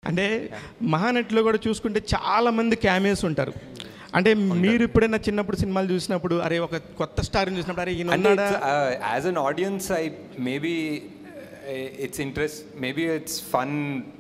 అంటే మహానటిలో కూడా చూసుకుంటే చాలా మంది క్యామియోస్ ఉంటారు అంటే మీరు ఎప్పుడైనా చిన్నప్పుడు సినిమాలు చూసినప్పుడు అరే ఒక కొత్త స్టార్ని చూసినప్పుడు అరే ఈయన అంటే ఉన్నాడా as an audience I maybe it's interest maybe it's fun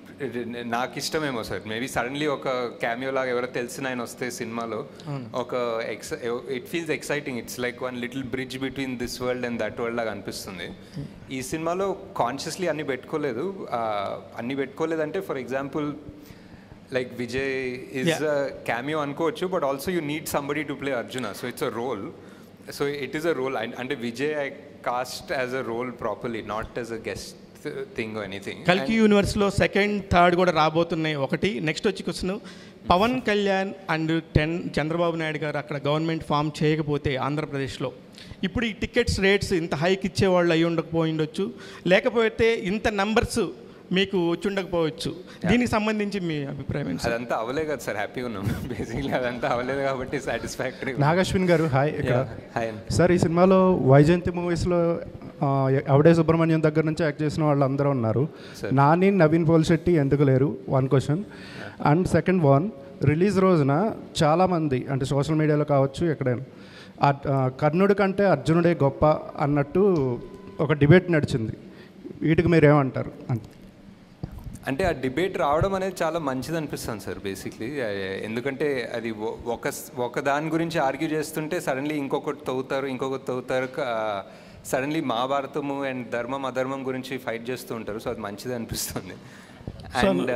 నాకు ఇష్టమేమో సార్ మేబీ సడన్లీ ఒక క్యామియో లాగా ఎవరో తెలిసిన ఆయన వస్తే సినిమాలో ఒక ఎక్స్ it feels exciting it's like one little bridge between this world and that world లాగా అనిపిస్తుంది ఈ సినిమాలో కాన్షియస్లీ అన్ని పెట్టుకోలేదు Uh, అన్ని పెట్టుకోలేదంటే for example like Vijay is cameo అనుకోవచ్చు but also you need somebody to play Arjuna so it's a role so it is a role అంటే Vijay I cast as a role properly not as a guest thing anything కల్కి యూనివర్స్లో second third కూడా రాబోతున్నాయి ఒకటి next వచ్చి question Pavan Kalyan and then Chandrababu Naidu garu అక్కడ government form చేయకపోతే ఆంధ్రప్రదేశ్లో ఇప్పుడు ఈ టికెట్స్ రేట్స్ ఇంత హైక్ ఇచ్చేవాళ్ళు అయి ఉండకపోయి ఉండొచ్చు లేకపోతే ఇంత నంబర్స్ మీకు వచ్చి ఉండకపోవచ్చు దీనికి సంబంధించి మీ అభిప్రాయం ఏంటి సార్? అదంతా అవలే కదా సార్ హ్యాపీగా ఉన్నాం బేసిక్లీ అదంతా అవలేదు కాబట్టి సాటిస్ఫాక్టరీ నాగశ్విన్ గారు హాయ్ ఇక్కడ హాయ్ సార్ ఈ సినిమాలో వైజయంతి మూవీస్లో అవడే సుబ్రహ్మణ్యం దగ్గర నుంచి యాక్ట్ చేసిన వాళ్ళు అందరూ ఉన్నారు నాని నవీన్ పోల్శెట్టి ఎందుకు లేరు one question and second one release రోజున చాలామంది అంటే సోషల్ మీడియాలో కావచ్చు ఎక్కడైనా ఆ- ఆ, కర్ణుడి కంటే అర్జునుడే గొప్ప అన్నట్టు ఒక డిబేట్ నడిచింది వీటికి మీరు ఏమంటారు అంతే అంటే ఆ డిబేట్ రావడం అనేది చాలా మంచిది అనిపిస్తుంది సార్ బేసిక్లీ ఎందుకంటే అది ఒ- ఒక ఒక దాని గురించి ఆర్గ్యూ చేస్తుంటే సడన్లీ ఇంకొకటి తవ్వుతారు ఇంకొకటి తవ్వుతారు సడన్లీ మహాభారతము అండ్ ధర్మం అధర్మం గురించి ఫైట్ చేస్తూ ఉంటారు సో అది మంచిది అనిపిస్తుంది అండ్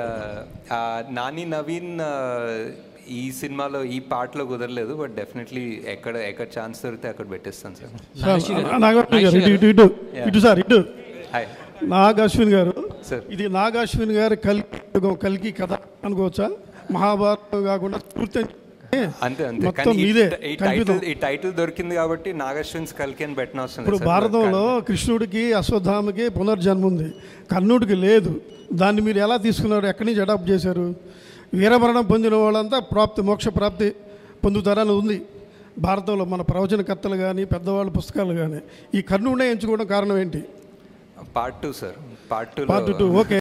నాని నవీన్ ఆ, ఈ సినిమాలో ఈ పాటలో కుదరలేదు బట్ డెఫినెట్లీ ఎక్కడ ఎక్కడ ఛాన్స్ దొరికితే అక్కడ పెట్టేస్తాను సార్ నాగార్జున గారు ఇటు ఇటు ఇటు ఇటు సార్ ఇటు హాయ్ నాగ్ అశ్విన్ గారు సార్ ఇది నాగ్ అశ్విన్ గారి కల్కి యుగం, కల్కి కథ అనుకోవచ్చా మహాభారతం కాకుండా పూర్తి అని అంతే అంతే మొత్తం కానీ ఈ మీదే ట- ఈ కల్పితం టైటిల్ ఈ టైటిల్ దొరికింది కాబట్టి నాగశ్విన్స్ కల్కి అని పెట్టిన అవసరం ఇప్పుడు లేదు సార్. భారతంలో కృష్ణుడికి అశ్వత్థామకి పునర్జన్మ ఉంది కర్ణుడికి లేదు దాన్ని మీరు ఎలా తీసుకున్నారు ఎక్కడి నుంచి అడాప్ట్ చేశారు వీరమరణం పొందిన వాళ్ళంతా ప్రాప్తి మోక్ష ప్రాప్తి పొందుతారని ఉంది భారతంలో మన ప్రవచనకర్తలు కానీ పెద్దవాళ్ళ పుస్తకాలు కానీ ఈ కర్ణుడినే ఎంచుకోవడం కారణం ఏంటి part two sir part two part two okay